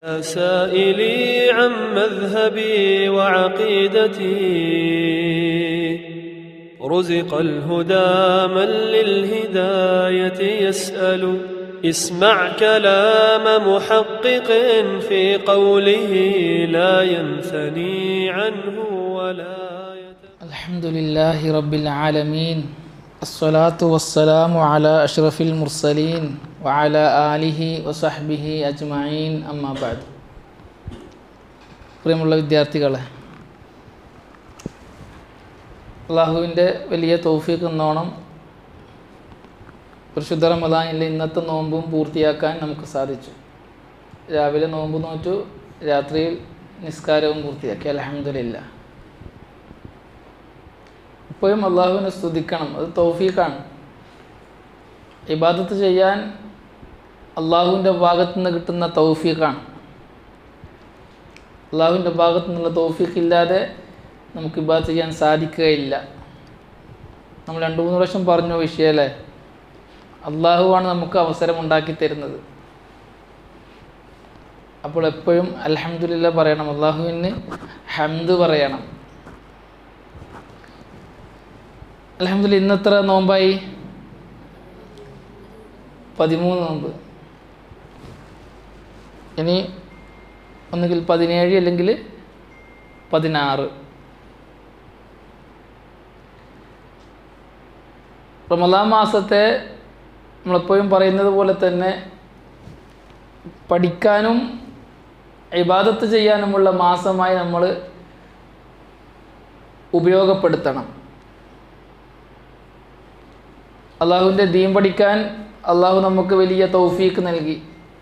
سائلي عن مذهبي وعقيدتي رزق الهدى من للهداية يسأل اسمع كلام محقق في قوله لا ينثني عنه ولا يتبع الحمد لله رب العالمين الصلاة والسلام على أشرف المرسلين وعلى آله وصحبه أجمعين أما بعد പ്രിയമുള്ള വിദ്യാർത്ഥികളെ അള്ളാഹുവിൻ്റെ വലിയ തൗഫീഖ് എന്നോണം പരിശുദ്ധ റമദാനിലെ ഇന്നത്തെ നോമ്പും പൂർത്തിയാക്കാൻ നമുക്ക് സാധിച്ചു രാവിലെ നോമ്പ് നോറ്റു രാത്രിയിൽ നിസ്കാരവും പൂർത്തിയാക്കി അലഹമില്ല ഇപ്പോഴും അള്ളാഹുവിനെ സ്തുതിക്കണം അത് തൗഫീഖാണ് ഇബാദത്ത് ചെയ്യാൻ അള്ളാഹുവിൻ്റെ ഭാഗത്തു നിന്ന് കിട്ടുന്ന തൗഫീഖാണ് അള്ളാഹുവിൻ്റെ ഭാഗത്തു നിന്നുള്ള തൗഫീഖ് ഇല്ലാതെ നമുക്ക് ഇബാദത്ത് ചെയ്യാൻ സാധിക്കുകയില്ല നമ്മൾ രണ്ട് മൂന്ന് പ്രാവശ്യം പറഞ്ഞു വിഷയമല്ലേ അള്ളാഹുവാണ് നമുക്ക് അവസരം ഉണ്ടാക്കി തരുന്നത് അപ്പോൾ എപ്പോഴും അലഹമുല്ല പറയണം അള്ളാഹുവിന് ഹംദ് പറയണം അലഹമില്ല ഇന്നെത്ര നോമ്പായി പതിമൂന്ന് നോമ്പ് ഇനി ഒന്നുകിൽ പതിനേഴ് അല്ലെങ്കിൽ പതിനാറ് റമദാൻ മാസത്തെ നമ്മളെപ്പോഴും പറയുന്നത് പോലെ തന്നെ പഠിക്കാനും ഇബാദത്ത് ചെയ്യാനുമുള്ള മാസമായി നമ്മൾ ഉപയോഗപ്പെടുത്തണം അള്ളാഹുവിൻ്റെ ദീൻ പഠിക്കാൻ അള്ളാഹു നമുക്ക് വലിയ തൗഫീക്ക് നൽകി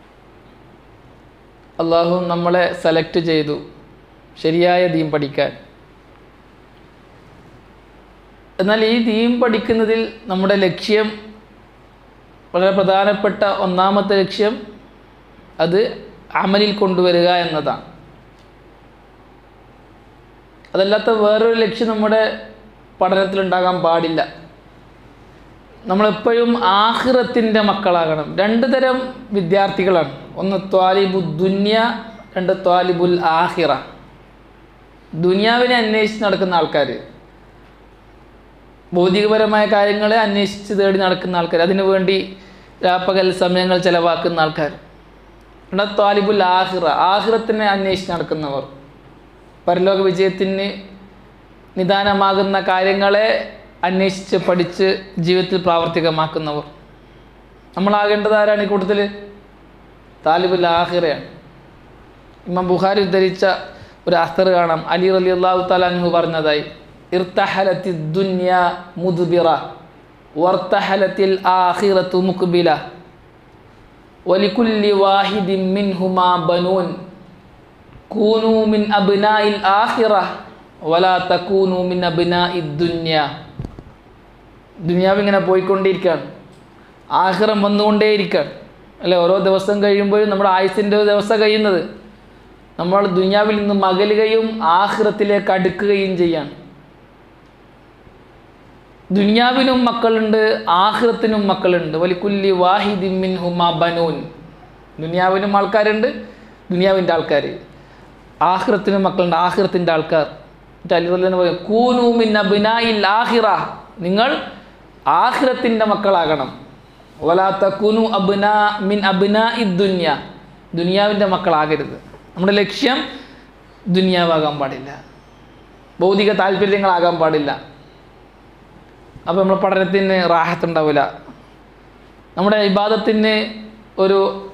അള്ളാഹു നമ്മളെ സെലക്ട് ചെയ്തു ശരിയായ ദീൻ പഠിക്കാൻ എന്നാൽ ഈ ദീൻ പഠിക്കുന്നതിൽ നമ്മുടെ ലക്ഷ്യം വളരെ പ്രധാനപ്പെട്ട ഒന്നാമത്തെ ലക്ഷ്യം അത് അമലിൽ കൊണ്ടുവരിക എന്നതാണ് അതല്ലാത്ത വേറൊരു ലക്ഷ്യം നമ്മുടെ പഠനത്തിലുണ്ടാകാൻ പാടില്ല നമ്മളെപ്പോഴും ആഹിറത്തിൻ്റെ മക്കളാകണം രണ്ട് തരം വിദ്യാർത്ഥികളാണ് ഒന്ന് ത്വാലിബു ദുന്യ രണ്ട് ത്വാലിബുൽ ആഹിറ ദുനിയാവിനെ അന്വേഷിച്ച് നടക്കുന്ന ആൾക്കാർ ഭൗതികപരമായ കാര്യങ്ങളെ അന്വേഷിച്ച് തേടി നടക്കുന്ന ആൾക്കാർ അതിനു വേണ്ടി രാപ്പകൽ സമയങ്ങൾ ചിലവാക്കുന്ന ആൾക്കാർ രണ്ട് ത്വാലിബുൽ ആഹിറ ആഹിറത്തിനെ അന്വേഷിച്ച് നടക്കുന്നവർ പരലോക വിജയത്തിന് നിദാനമാകുന്ന കാര്യങ്ങളെ അന്വേഷിച്ച് പഠിച്ച് ജീവിതത്തിൽ പ്രാവർത്തികമാക്കുന്നവർ നമ്മളാകേണ്ടത് ആരാണ് ഈ കൂട്ടത്തിൽ താലിബുൽ ആഹിറയാണ് ഇമാം ബുഖാരി ഉദ്ധരിച്ച ഒരു അസ്തർ കാണാം അലി അലി അള്ളാഹു താലാൻഹു പറഞ്ഞതായി ഇർത്തഹലത്തി ദുന്യ മുദ്ബിറ വർത്തഹലത്തിൽ ആഹിറത്തു മുക്ബില വലിക്കുല്ലി വാഹിദി മിൻഹുമാ ബനൂൻ കൂനു മിൻ അബ്നാഇൽ ആഖിറ വലാ തകൂനു മിൻ അബ്നാഇ ദുന്യ ദുനിയാവ് ഇങ്ങനെ പോയിക്കൊണ്ടിരിക്കുകയാണ് ആഹ്റം വന്നുകൊണ്ടേയിരിക്കുകയാണ് അല്ലെ ഓരോ ദിവസം കഴിയുമ്പോഴും നമ്മുടെ ആയുസിൻ്റെ ഒരു ദിവസം കഴിയുന്നത് നമ്മൾ ദുനിയാവിൽ നിന്ന് മകലുകയും ആഹ്റത്തിലേക്ക് അടുക്കുകയും ചെയ്യാണ് ദുനിയാവിനും മക്കളുണ്ട് ആഹ്റത്തിനും മക്കളുണ്ട് വലിക്കുല്ലി വാഹിദിമിൻ ഹുമ ബനൂൻ ദുനിയാവിനും ആൾക്കാരുണ്ട് ദുനിയാവിൻ്റെ ആൾക്കാർ ആഹ്റത്തിനും മക്കളുണ്ട് ആഹ്റത്തിൻ്റെ ആൾക്കാർ അലിറല്ലന് പറയും കൂനു മിൻ അബിനായിൽ ആഹിറ നിങ്ങൾ ആഹിറത്തിൻ്റെ മക്കളാകണം വലാത്ത കുനു അബ്ന മിൻ അബ്ന ദുന്യ ദുനിയാവിൻ്റെ മക്കളാകരുത് നമ്മുടെ ലക്ഷ്യം ദുനിയാവാകാൻ പാടില്ല ഭൗതിക താല്പര്യങ്ങളാകാൻ പാടില്ല അപ്പോൾ നമ്മൾ പഠനത്തിന് റാഹത്തുണ്ടാവില്ല നമ്മുടെ ഇബാദത്തിന് ഒരു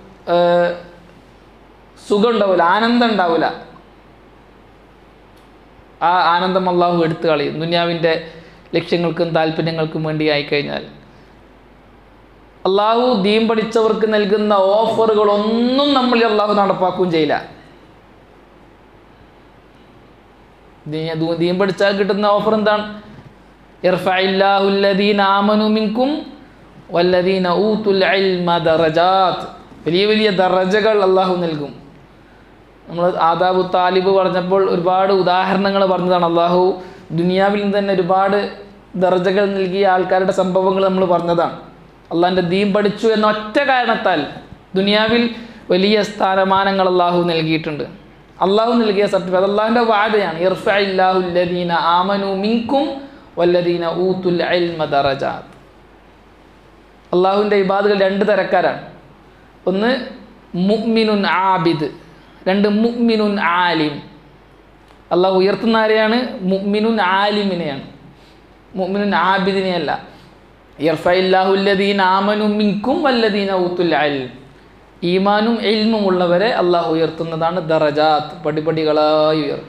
സുഖം ഉണ്ടാവില്ല ആനന്ദം ഉണ്ടാവില്ല ആ ആനന്ദം അള്ളാഹു എടുത്തു കളയും ദുനിയാവിൻ്റെ ലക്ഷ്യങ്ങൾക്കും താല്പര്യങ്ങൾക്കും വേണ്ടി ആയിക്കഴിഞ്ഞാൽ അള്ളാഹു ദീൻ പഠിച്ചവർക്ക് നൽകുന്ന ഓഫറുകൾ ഒന്നും നമ്മൾ അള്ളാഹു നടപ്പാക്കുകയും ചെയ്യില്ല ദീൻ പഠിച്ചാൽ കിട്ടുന്ന ഓഫർ എന്താണ് വലിയ വലിയ ദറജകൾ അള്ളാഹു നൽകും നമ്മൾ ആദാബു താലിബ് പറഞ്ഞപ്പോൾ ഒരുപാട് ഉദാഹരണങ്ങൾ പറഞ്ഞതാണ് അള്ളാഹു ദുനിയാവിൽ നിന്ന് തന്നെ ഒരുപാട് ദർജകൾ നൽകിയ ആൾക്കാരുടെ സംഭവങ്ങൾ നമ്മൾ പറഞ്ഞതാണ് അള്ളാഹിൻ്റെ ദീൻ പഠിച്ചു എന്ന ഒറ്റ കാരണത്താൽ ദുനിയാവിൽ വലിയ സ്ഥാനമാനങ്ങൾ അള്ളാഹു നൽകിയിട്ടുണ്ട് അള്ളാഹു നൽകിയ സർട്ടിഫിക്കറ്റ് അള്ളാഹുവിൻ്റെ വാദയാണ് ഇർഫഅല്ലാഹുല്ലദീന ആമനു മിൻകും വല്ലദീന ഊത്തുൽ ഇൽമ ദറജാത്ത് അള്ളാഹുവിൻ്റെ ഇബാദുകൾ രണ്ട് തരക്കാരാണ് ഒന്ന് മുഅ്മിനുൻ ആബിദ് രണ്ട് മുഅ്മിനുൻ ആലിം അള്ളാഹു ഉയർത്തുന്ന ആരെയാണ് മുഅ്മിനുൻ ആലിമിനെയാണ് മുഅ്മിനുൻ ആബിദിനെയല്ല യർഫഇല്ലാഹുല്ലദീന ആമനു മിൻകും വല്ലദീന ഊത്തുൽ ഇൽം ഈമാനും എൽമും ഉള്ളവരെ അള്ളാഹു ഉയർത്തുന്നതാണ് ദറജാത്ത് പടിപടികളായി ഉയർത്തും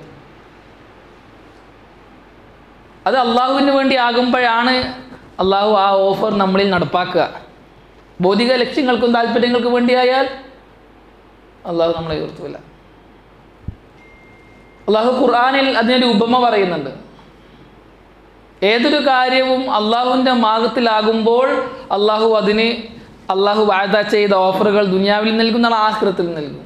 അത് അള്ളാഹുവിന് വേണ്ടി ആകുമ്പോഴാണ് അള്ളാഹു ആ ഓഫർ നമ്മളിൽ നടപ്പാക്കുക ഭൗതിക ലക്ഷ്യങ്ങൾക്കും താല്പര്യങ്ങൾക്കും വേണ്ടിയായാൽ അള്ളാഹു നമ്മളെ ഉയർത്തുമില്ല അള്ളാഹു ഖുർആാനിൽ അതിനൊരു ഉപമ പറയുന്നുണ്ട് ഏതൊരു കാര്യവും അള്ളാഹുവിൻ്റെ മാർഗത്തിലാകുമ്പോൾ അള്ളാഹു അതിന് അള്ളാഹു വാഴ്ത ചെയ്ത ഓഫറുകൾ ദുനിയാവിൽ നൽകുന്ന ആഹ്റത്തിൽ നൽകും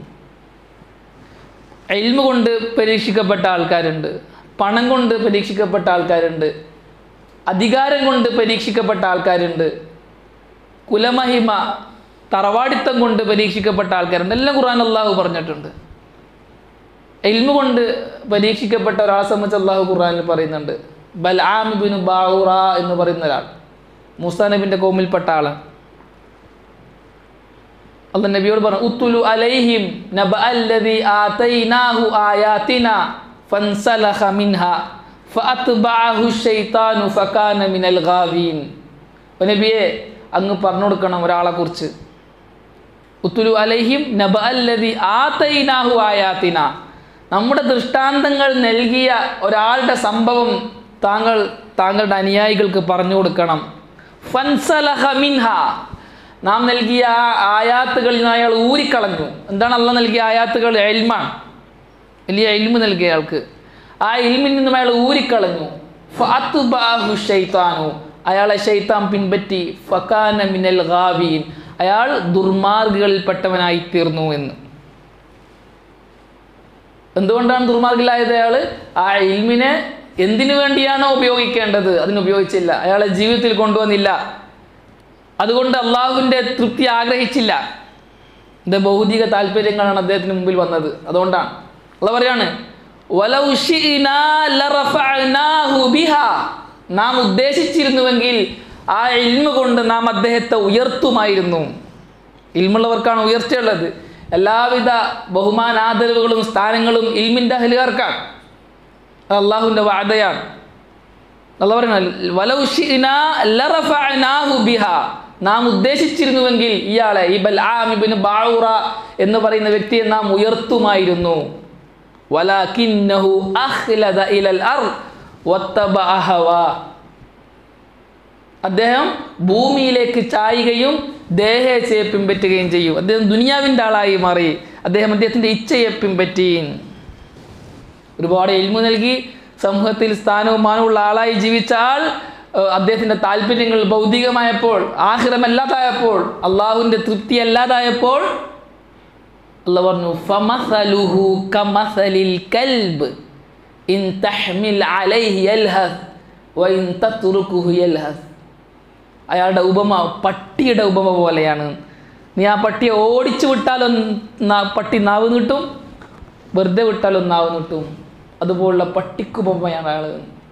എൽമ കൊണ്ട് പരീക്ഷിക്കപ്പെട്ട ആൾക്കാരുണ്ട് പണം കൊണ്ട് പരീക്ഷിക്കപ്പെട്ട ആൾക്കാരുണ്ട് അധികാരം കൊണ്ട് പരീക്ഷിക്കപ്പെട്ട ആൾക്കാരുണ്ട് കുലമഹിമ തറവാടിത്തം കൊണ്ട് പരീക്ഷിക്കപ്പെട്ട ആൾക്കാരുണ്ട് എല്ലാം ഖുർആൻ അള്ളാഹു പറഞ്ഞിട്ടുണ്ട് എൽമ കൊണ്ട് പരീക്ഷിക്കപ്പെട്ട ഒരാളെ സംബന്ധിച്ച് അള്ളാഹു ഖുർആനിൽ പറയുന്നുണ്ട് ബൽആമിബിനു ബാഹുറ എന്ന് പറയുന്ന ഒരാൾ മൂസാ നബിൻ്റെ കോമിൽപ്പെട്ട ആളാണ് അല്ല നബിയോട് പറഞ്ഞു ഉത്തുലു അലൈഹിം നബഅല്ലദി ആതൈനാഹു ആയാതിന ഫൻസലഖ മിൻഹ ഫഅത്ബഅഹു ശൈത്താനു ഫകാന മിനൽ ഗാവീൻ അപ്പോൾ നബിയെ അങ്ങ് പറഞ്ഞു കൊടുക്കണം ഒരാളെ കുറിച്ച് ഉത്തുലു അലൈഹിം നബഅല്ലദി ആതൈനാഹു ആയാതിന നമ്മുടെ ദൃഷ്ടാന്തങ്ങൾ നൽകിയ ഒരാളുടെ സംഭവം താങ്കൾ താങ്കളുടെ അനുയായികൾക്ക് പറഞ്ഞു കൊടുക്കണം ഫൻസലഹ മിൻഹ നാം നൽകിയ ആ ആയാത്തുകളിൽ നിന്ന് അയാൾ ഊരിക്കളഞ്ഞു എന്താണ് അല്ല നൽകിയ ആയാത്തുകൾ എൽമാണ് വലിയ എൽമ് നൽകിയ അയാൾക്ക് ആ എൽമിൽ നിന്നും അയാൾ ഊരിക്കളഞ്ഞു ഫഅത്ബഅഹു ശൈത്താനു അയാളെ ശൈത്താൻ പിൻപറ്റി ഫക്കാന മിനൽ ഗാവീൻ അയാൾ ദുർമാർഗികളിൽപ്പെട്ടവനായി തീർന്നു എന്ന് എന്തുകൊണ്ടാണ് ദുർമാർഗിലായത് അയാൾ ആ ഇൽമിനെ എന്തിനു വേണ്ടിയാണോ ഉപയോഗിക്കേണ്ടത് അതിന് ഉപയോഗിച്ചില്ല അയാളെ ജീവിതത്തിൽ കൊണ്ടുവന്നില്ല അതുകൊണ്ട് അള്ളാഹുവിൻ്റെ തൃപ്തി ആഗ്രഹിച്ചില്ല ഇത് ഭൗതിക താല്പര്യങ്ങളാണ് അദ്ദേഹത്തിന് മുമ്പിൽ വന്നത് അതുകൊണ്ടാണ് അള്ള പറയാണ് "വലൗ ശിഇനാ ലറഫഅനാഹു ബിഹാ." നാം ഉദ്ദേശിച്ചിരുന്നുവെങ്കിൽ ആ ഇൽമ കൊണ്ട് നാം അദ്ദേഹത്തെ ഉയർത്തുമായിരുന്നു ഇൽമുള്ളവർക്കാണ് ഉയർച്ചയുള്ളത് എല്ലാവിധ ബഹുമാനാദരവുകളും സ്ഥാനങ്ങളും ഇൽമിൻ്റെ അഹലുകാർക്കാണ് അത് അള്ളാഹുവിൻ്റെ വാദയാണ് അല്ല പറയുന്നത് "വലൗ ശിഇനാ ലറഫഅനാഹു ബിഹാ." നാം ഉദ്ദേശിച്ചിരുന്നുവെങ്കിൽ ഇയാളെ ഈ ബൽആമിബിന് ബാഊറ എന്ന് പറയുന്ന വ്യക്തിയെ നാം ഉയർത്തുമായിരുന്നു വലാകിന്നഹു അഖ്ലദ ഇലൽ അർദ് വത്തബഅ ഹവാ അദ്ദേഹം ഭൂമിയിലേക്ക് ചായുകയും ദേഹേച്ഛയെ പിൻപറ്റുകയും ചെയ്യും അദ്ദേഹം ദുനിയാവിൻ്റെ ആളായി മാറി അദ്ദേഹം അദ്ദേഹത്തിൻ്റെ ഇച്ഛയെ പിൻപറ്റി ഒരുപാട് എൽമു നൽകി സമൂഹത്തിൽ സ്ഥാനവും മാനവുമുള്ള ആളായി ജീവിച്ച ആൾ ഏഹ്, അദ്ദേഹത്തിൻ്റെ താല്പര്യങ്ങൾ ഭൗതികമായപ്പോൾ ആഹിറമല്ലാതായപ്പോൾ അള്ളാഹുവിൻ്റെ തൃപ്തി അല്ലാതായപ്പോൾ അല്ല പറഞ്ഞു ഫമസലുഹു കമസലിൽ കൽബ് ഇൻ തഹ്മിൽ അലൈഹി യൽഹസ് വഇൻ തത്റുകുഹു യൽഹസ് അയാളുടെ ഉപമ പട്ടിയുടെ ഉപമ പോലെയാണ് നീ ആ പട്ടിയെ ഓടിച്ചു വിട്ടാലും നാ- പട്ടി നാവ് നീട്ടും വെറുതെ വിട്ടാലും നാവ് നീട്ടും അതുപോലുള്ള പട്ടിക്കുപമയാണ് അയാൾ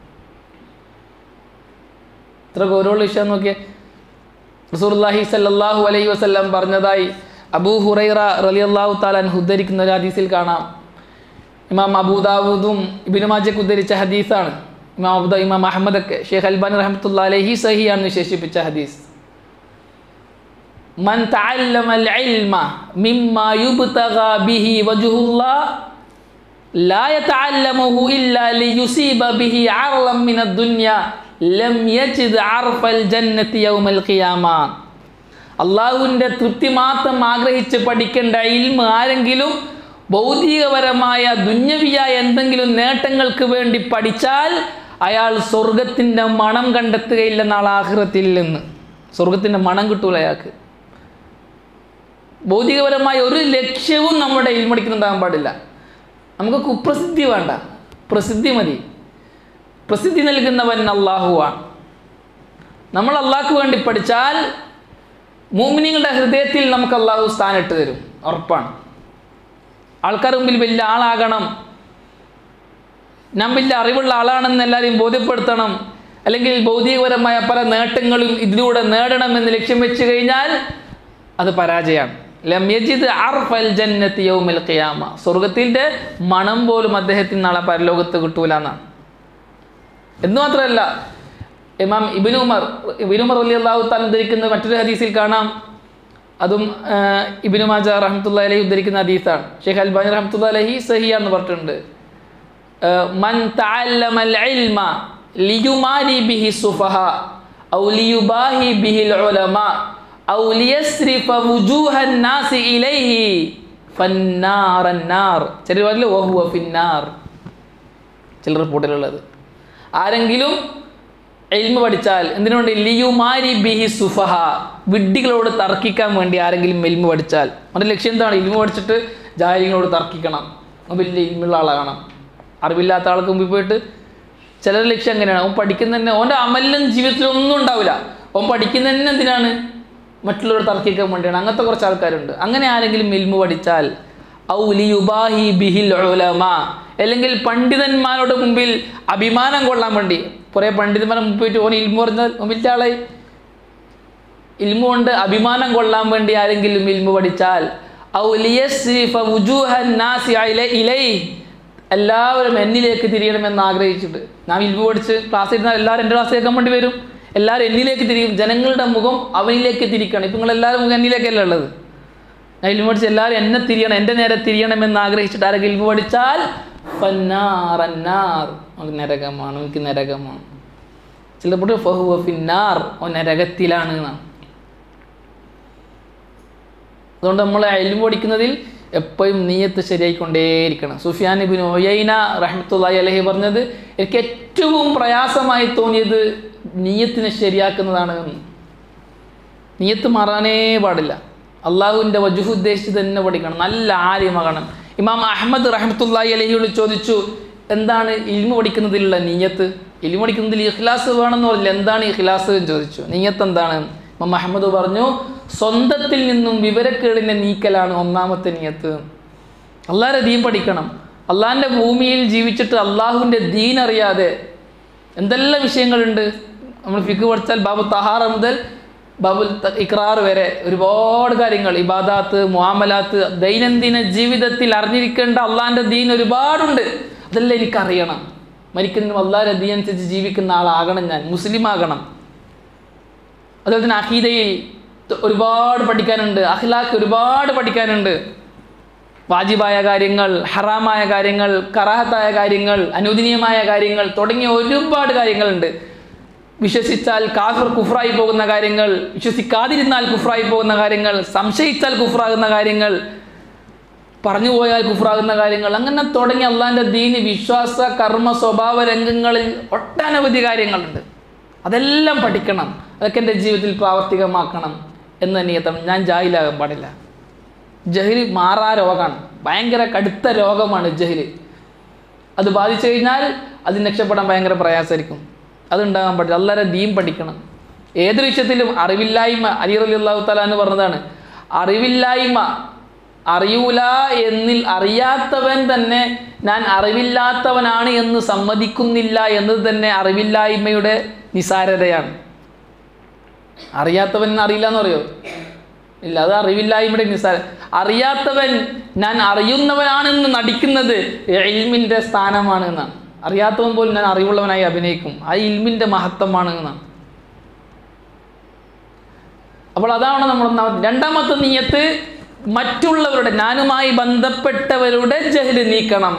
ഇത്ര ഗൗരവമുള്ള വിഷയം നോക്കിയേ റസൂർല്ലാഹി സല്ലല്ലാഹു അലൈഹി വസല്ലം പറഞ്ഞതായി അബൂ ഹുറൈറ റളിയല്ലാഹു താലാൻ ഉദ്ധരിക്കുന്ന ഒരു ഹദീസിൽ കാണാം ഇമാം അബൂദാവൂദും ഇബിനു മാജക്ക് ഉദ്ധരിച്ച ഹദീസാണ് ഇമാം അബുദ ഇമാം അഹമ്മദൊക്കെ ഷെയ്ഖ് അൽബാനി റഹ്മത്തുള്ള അലൈഹി സഹിയാണ് വിശേഷിപ്പിച്ച ഹദീസ് മൻ തഅല്ലമ العلم مما يبتغى به وجه الله لا يتعلمه إلا ليصيب به عرضا من الدنيا لم يجد عرف الجنة يوم القيامة അള്ളാഹുവിൻ്റെ തൃപ്തി മാത്രം ആഗ്രഹിച്ച് പഠിക്കേണ്ട ഇൽമ ആരെങ്കിലും ഭൗതികപരമായ ദുന്യവിയായ എന്തെങ്കിലും നേട്ടങ്ങൾക്ക് വേണ്ടി പഠിച്ചാൽ അയാൾ സ്വർഗത്തിൻ്റെ മണം കണ്ടെത്തുകയില്ല നാളെ ആഹ്റത്തിൽ നിന്ന് സ്വർഗത്തിൻ്റെ മണം കിട്ടൂല അയാൾക്ക് ഭൗതികപരമായ ഒരു ലക്ഷ്യവും നമ്മുടെ ഇൽമടിക്കുന്നുണ്ടാകാൻ പാടില്ല നമുക്ക് കുപ്രസിദ്ധി വേണ്ട പ്രസിദ്ധി മതി പ്രസിദ്ധി നൽകുന്നവൻ അള്ളാഹുവാണ് നമ്മൾ അള്ളാഹ്ക്ക് വേണ്ടി പഠിച്ചാൽ മൂമിനിങ്ങളുടെ ഹൃദയത്തിൽ നമുക്ക് അള്ളാഹു സ്ഥാനിട്ട് തരും ഉറപ്പാണ് ആൾക്കാർ മുമ്പിൽ വലിയ ആളാകണം ഞാൻ വലിയ അറിവുള്ള ആളാണെന്ന് എല്ലാവരെയും ബോധ്യപ്പെടുത്തണം അല്ലെങ്കിൽ ഭൗതികപരമായ പല നേട്ടങ്ങളും ഇതിലൂടെ നേടണമെന്ന് ലക്ഷ്യം വെച്ച് കഴിഞ്ഞാൽ അത് പരാജയമാണ് ലം യജിദ് അർഫൽ ജന്നത്തി യൗമിൽ ഖിയാമ സ്വർഗത്തിൻ്റെ മണം പോലും അദ്ദേഹത്തിന് നാളെ പരലോകത്ത് കിട്ടൂല എന്നാണ് എന്ന് മാത്രമല്ല ഇമാം ഇബിൻ ഉമർ ഇബിൻ ഉമർ അലി അള്ളാഹു താൻ ഉദ്ധരിക്കുന്ന മറ്റൊരു ഹദീസിൽ കാണാം അതും ഇബിനു മാജ റഹമത്തുള്ള അലഹി ഉദ്ധരിക്കുന്ന ഹദീസാണ് ഷെയ്ഖ് അൽബാനി റഹമത്തുള്ള അലഹി സഹിയ എന്ന് പറഞ്ഞിട്ടുണ്ട് മൻ തഅല്ലമൽ ഇൽമ ലിയുമാരി ബിഹി സുഫഹ ഔ ലിയുബാഹി ബിഹിൽ ഉലമ ഔ ലിയസ്രിഫ വുജൂഹൻ നാസി ഇലൈഹി ഫന്നാറന്നാർ ചിലർ പറഞ്ഞില്ല വഹുവ ഫിന്നാർ ചില റിപ്പോർട്ടിലുള്ളത് ആരെങ്കിലും എൽമ പഠിച്ചാൽ എന്തിനുണ്ട് ലിയുമാരി ബിഹി സുഫഹ വിഡ്ഢികളോട് തർക്കിക്കാൻ വേണ്ടി ആരെങ്കിലും എൽമ പഠിച്ചാൽ അവൻ്റെ ലക്ഷ്യം എന്താണ് ഇൽമ പഠിച്ചിട്ട് ജാഹിലിങ്ങളോട് തർക്കിക്കണം അവൻ വലിയ ഇൽമുള്ള ആളാകണം അറിവില്ലാത്ത ആൾക്ക് മുമ്പിൽ പോയിട്ട് ചിലരുടെ ലക്ഷ്യം അങ്ങനെയാണ് അവൻ പഠിക്കുന്ന തന്നെ അവൻ്റെ അമലിനും ജീവിതത്തിലൊന്നും ഉണ്ടാവില്ല അവൻ പഠിക്കുന്ന തന്നെ എന്തിനാണ് മറ്റുള്ളവർ തർക്കിക്കാൻ വേണ്ടിയാണ് അങ്ങനത്തെ കുറച്ച് ആൾക്കാരുണ്ട് അങ്ങനെ ആരെങ്കിലും ഇൽമ പഠിച്ചാൽ ഔ ലിയുബാഹി ബിഹിൽ ഉലമ അല്ലെങ്കിൽ പണ്ഡിതന്മാരുടെ മുമ്പിൽ അഭിമാനം കൊള്ളാൻ വേണ്ടി കുറേ പണ്ഡിതന്മാരെ മുമ്പിൽ പോയിട്ട് ഓൻ ഇൽമു പറഞ്ഞാൽ വലിയ ആളായി ഇൽമു കൊണ്ട് അഭിമാനം കൊള്ളാൻ വേണ്ടി ആരെങ്കിലും ഇൽമു പഠിച്ചാൽ ഔ ലിയസ്രിഫ വുജൂഹൻ നാസി ഇല- ഇലൈഹി എല്ലാവരും എന്നിലേക്ക് തിരിയണമെന്ന് ആഗ്രഹിച്ചിട്ട് നാം ഇൽമു പഠിച്ച് ക്ലാസ് ഇരുന്നാൽ എല്ലാവരും എൻ്റെ ക്ലാസ് കേൾക്കാൻ വേണ്ടി വരും എല്ലാവരും എന്നിലേക്ക് തിരിയും ജനങ്ങളുടെ മുഖം അവനിലേക്ക് തിരിക്കണം ഇപ്പം നിങ്ങൾ എല്ലാവരും മുഖം എന്നിലേക്കല്ല ഉള്ളത് ഞാൻ ഇൽമു പഠിച്ച് എല്ലാവരും എന്നെ തിരിയണം എൻ്റെ നേരെ തിരിയണമെന്ന് ആഗ്രഹിച്ചിട്ട് ആരെങ്കിലും ഇൽമു പഠിച്ചാൽ ഫന്നാർ അന്നാർ അവൻ നരകമാണ് എനിക്ക് നരകമാണ് ചിലപ്പോൾ ഫഹുവ ഫിന്നാർ അവൻ നരകത്തിലാണ് എന്നാണ് അതുകൊണ്ട് നമ്മൾ അയലും പഠിക്കുന്നതിൽ എപ്പോഴും നീയത്ത് ശരിയായിക്കൊണ്ടേയിരിക്കണം സുഫിയാൻ ഇബിൻ ഒയൈന റഹ്മത്തുള്ളി അലഹി പറഞ്ഞത് എനിക്ക് ഏറ്റവും പ്രയാസമായി തോന്നിയത് നീയത്തിനെ ശരിയാക്കുന്നതാണ് എന്ന്. നീയത്ത് മാറാനേ പാടില്ല അള്ളാഹുവിൻ്റെ വജുഹു ഉദ്ദേശിച്ച് തന്നെ പഠിക്കണം നല്ല ആര്യമാകണം ഇമാം അഹമ്മദ് റഹ്മത്തുള്ളി അലഹിയോട് ചോദിച്ചു എന്താണ് ഇൽമു പഠിക്കുന്നതിലുള്ള നീയത്ത് ഇൽമു പഠിക്കുന്നതിൽ ഇഖ്ലാസ് വേണമെന്ന് പറഞ്ഞില്ല എന്താണ് ഇഖ്ലാസ് എന്ന് ചോദിച്ചു നീയത്ത് എന്താണ് ഇമാം അഹമ്മദ് പറഞ്ഞു സ്വന്തത്തിൽ നിന്നും വിവരക്കേടിനെ നീക്കലാണ് ഒന്നാമത്തെ നീയത്ത് അള്ളാഹിൻ്റെ ദീൻ പഠിക്കണം അള്ളാഹിൻ്റെ ഭൂമിയിൽ ജീവിച്ചിട്ട് അള്ളാഹുവിൻ്റെ ദീൻ അറിയാതെ എന്തെല്ലാം വിഷയങ്ങളുണ്ട് നമ്മൾ ഫിക്ക് പഠിച്ചാൽ ബാബു തഹാറ മുതൽ ബാബുൽ ത- ഇക്രാർ വരെ ഒരുപാട് കാര്യങ്ങൾ ഇബാദാത്ത് മുആമലാത്ത് ദൈനംദിന ജീവിതത്തിൽ അറിഞ്ഞിരിക്കേണ്ട അള്ളാഹിൻ്റെ ദീൻ ഒരുപാടുണ്ട് അതെല്ലാം എനിക്കറിയണം മരിക്കുന്നതിനും അള്ളാഹിൻ്റെ ദീൻ അനുസരിച്ച് ജീവിക്കുന്ന ആളാകണം ഞാൻ മുസ്ലിം ആകണം അതുപോലെ തന്നെ അഖീദയിൽ ത- ഒരുപാട് പഠിക്കാനുണ്ട് അഖ്ലാഖ് ഒരുപാട് പഠിക്കാനുണ്ട് വാജിബായ കാര്യങ്ങൾ ഹറാമായ കാര്യങ്ങൾ കറാഹത്തായ കാര്യങ്ങൾ അനുദിനീയമായ കാര്യങ്ങൾ തുടങ്ങിയ ഒരുപാട് കാര്യങ്ങളുണ്ട് വിശ്വസിച്ചാൽ കാഫിർ കുഫ്രായി പോകുന്ന കാര്യങ്ങൾ വിശ്വസിക്കാതിരുന്നാൽ കുഫ്രായി പോകുന്ന കാര്യങ്ങൾ സംശയിച്ചാൽ കുഫ്രാകുന്ന കാര്യങ്ങൾ പറഞ്ഞു പോയാൽ കുഫ്രാകുന്ന കാര്യങ്ങൾ അങ്ങനെ തുടങ്ങി അള്ളാഹിൻ്റെ ദീന് വിശ്വാസ കർമ്മ സ്വഭാവ രംഗങ്ങളിൽ ഒട്ടനവധി കാര്യങ്ങളുണ്ട് അതെല്ലാം പഠിക്കണം അതൊക്കെ എൻ്റെ ജീവിതത്തിൽ പ്രാവർത്തികമാക്കണം എന്ന് നിയത്തം ഞാൻ ജാഹിലാകാൻ പാടില്ല ജഹിൽ മാറാ രോഗമാണ് ഭയങ്കര കടുത്ത രോഗമാണ് ജഹിൽ അത് ബാധിച്ചു കഴിഞ്ഞാൽ അതിന് രക്ഷപ്പെടാൻ ഭയങ്കര പ്രയാസമായിരിക്കും അതുണ്ടാകാൻ പാടില്ല അല്ലാതെ ദീൻ പഠിക്കണം ഏതൊരു വിഷയത്തിലും അറിവില്ലായ്മ അലി റലി അള്ളാഹു തല എന്ന് പറഞ്ഞതാണ് അറിവില്ലായ്മ അറിയൂല എന്നിൽ അറിയാത്തവൻ തന്നെ ഞാൻ അറിവില്ലാത്തവനാണ് എന്ന് സമ്മതിക്കുന്നില്ല എന്നത് തന്നെ അറിവില്ലായ്മയുടെ നിസാരതയാണ് അറിയാത്തവൻ അറിയില്ല എന്ന് പറയോ ഇല്ല അത് അറിവില്ലായ്മയുടെ നിസാര അറിയാത്തവൻ ഞാൻ അറിയുന്നവനാണെന്ന് നടിക്കുന്നത് ഇൽമിൻ്റെ സ്ഥാനമാണ് എന്നാണ് അറിയാത്തവൻ പോലും ഞാൻ അറിവുള്ളവനായി അഭിനയിക്കും ആ ഇൽമിൻ്റെ മഹത്വമാണ് എന്നാണ് അപ്പോൾ അതാണ് നമ്മൾ ഒന്നാമത്തെ രണ്ടാമത്തെ നീയത്ത് മറ്റുള്ളവരുടെ ഞാനുമായി ബന്ധപ്പെട്ടവരുടെ ജഹല് നീക്കണം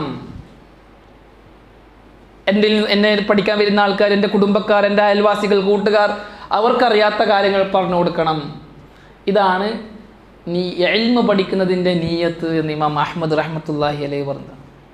എൻ്റെ എന്നെ പഠിക്കാൻ വരുന്ന ആൾക്കാർ എൻ്റെ കുടുംബക്കാർ എൻ്റെ അയൽവാസികൾ കൂട്ടുകാർ അവർക്കറിയാത്ത കാര്യങ്ങൾ പറഞ്ഞു കൊടുക്കണം ഇതാണ് നീ എൽമ പഠിക്കുന്നതിൻ്റെ നീയത്ത് എന്ന് ഇമാം അഹമ്മദ് റഹ്മത്തുല്ലാഹി അലൈഹി പറഞ്ഞത്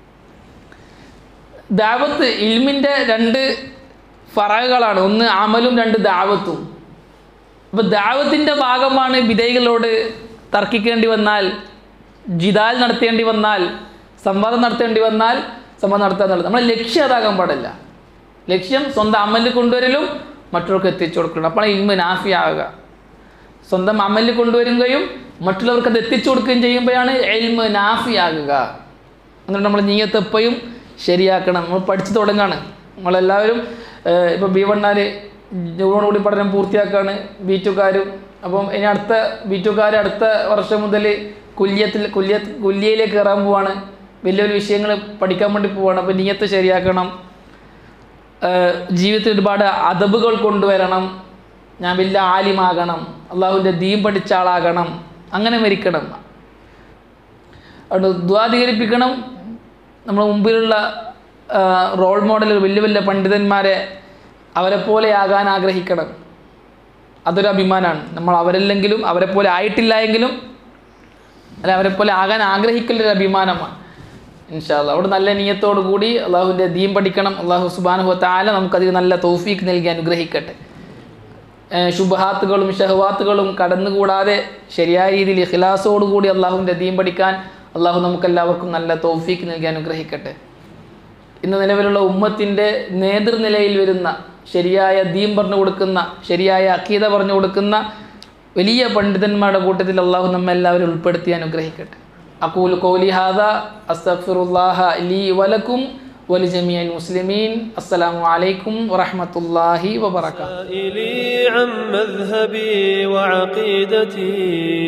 ദാവത്ത് ഇൽമിൻ്റെ രണ്ട് ഫറകളാണ് ഒന്ന് അമലും രണ്ട് ദാവത്തും അപ്പോൾ ദാവത്തിൻ്റെ ഭാഗമാണ് വിധേയികളോട് തർക്കിക്കേണ്ടി വന്നാൽ ജിദാൽ നടത്തേണ്ടി വന്നാൽ സംവാദം നടത്തേണ്ടി വന്നാൽ സംവാദം നടത്താൻ എന്നുള്ളത് നമ്മളെ ലക്ഷ്യം അതാകാൻ പാടില്ല ലക്ഷ്യം സ്വന്തം അമലിൽ കൊണ്ടുവരലും മറ്റവർക്ക് എത്തിച്ചു കൊടുക്കണം അപ്പോൾ ഇൽമ നാഫി ആവുക സ്വന്തം അമലിൽ കൊണ്ടുവരികയും മറ്റുള്ളവർക്ക് അത് എത്തിച്ചു കൊടുക്കുകയും ചെയ്യുമ്പോഴാണ് എൽമ് നാഫിയാകുക എന്നിട്ട് നമ്മൾ നീയത്ത് എപ്പോഴും ശരിയാക്കണം നമ്മൾ പഠിച്ചു തുടങ്ങാണ് നമ്മളെല്ലാവരും ഇപ്പോൾ ബി വണ്ണാർ ജൂണോടുകൂടി പഠനം പൂർത്തിയാക്കുകയാണ് ബി ടുക്കാരും അപ്പം ഇനി അടുത്ത ബി ടുക്കാർ അടുത്ത വർഷം മുതൽ കുല്യത്തിൽ കുല്യ കുല്യയിലേക്ക് കയറാൻ പോവാണ് വലിയ വലിയ വിഷയങ്ങൾ പഠിക്കാൻ വേണ്ടി പോവാണ് അപ്പോൾ നീയത്ത് ശരിയാക്കണം ഏഹ് ജീവിതത്തിൽ ഒരുപാട് അതബുകൾ കൊണ്ടുവരണം ഞാൻ വലിയ ആലിമാകണം അള്ളാഹുവിൻ്റെ ദീൻ പഠിച്ച ആളാകണം അങ്ങനെ മരിക്കണം അതുകൊണ്ട് ദ്വാധികരിപ്പിക്കണം നമ്മുടെ മുമ്പിലുള്ള റോൾ മോഡലുകൾ വലിയ വലിയ പണ്ഡിതന്മാരെ അവരെ പോലെ ആകാൻ ആഗ്രഹിക്കണം അതൊരു അഭിമാനമാണ് നമ്മൾ അവരല്ലെങ്കിലും അവരെ പോലെ ആയിട്ടില്ല എങ്കിലും അല്ല അവരെ പോലെ ആകാൻ ആഗ്രഹിക്കലൊരു അഭിമാനമാണ് ഇൻഷാല്ല അവിടെ നല്ല നീയത്തോടു കൂടി അള്ളാഹുവിൻ്റെ ദീൻ പഠിക്കണം അള്ളാഹു സുബാനുഹു താല നമുക്കതിൽ നല്ല തൗഫീക്ക് നൽകി അനുഗ്രഹിക്കട്ടെ ഏഹ് ശുഭഹാത്തുകളും ഷഹവാത്തുകളും കടന്നുകൂടാതെ ശരിയായ രീതിയിൽ ഇഖ്ലാസോടുകൂടി അള്ളാഹുവിൻ്റെ ദീൻ പഠിക്കാൻ അള്ളാഹു നമുക്കെല്ലാവർക്കും നല്ല തൗഫീക്ക് നൽകി അനുഗ്രഹിക്കട്ടെ ഇന്ന് നിലവിലുള്ള ഉമ്മത്തിൻ്റെ നേതൃനിലയിൽ വരുന്ന ശരിയായ ദീൻ പറഞ്ഞു കൊടുക്കുന്ന ശരിയായ അക്കീത പറഞ്ഞു കൊടുക്കുന്ന വലിയ പണ്ഡിതന്മാരുടെ കൂട്ടത്തിൽ അള്ളാഹു നമ്മെല്ലാവരും ഉൾപ്പെടുത്തി അനുഗ്രഹിക്കട്ടെ അക്കൂൽ കോലി ഹാദ അസ്തഫിറുല്ലാഹ ലീ വലക്കും വലി ജമിയൽ മുസ്ലിമീൻ അസ്സലാമു അലൈക്കും വറഹമത്തല്ലാഹി വബർക്കാത്തു سائلي عن مذهبي وعقيدتي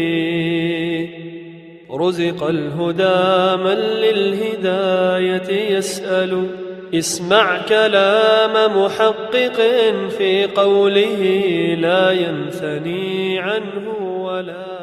رزق الهدى من للهداية يسأل اسمع كلام محقق في قوله لا ينثني عنه ولا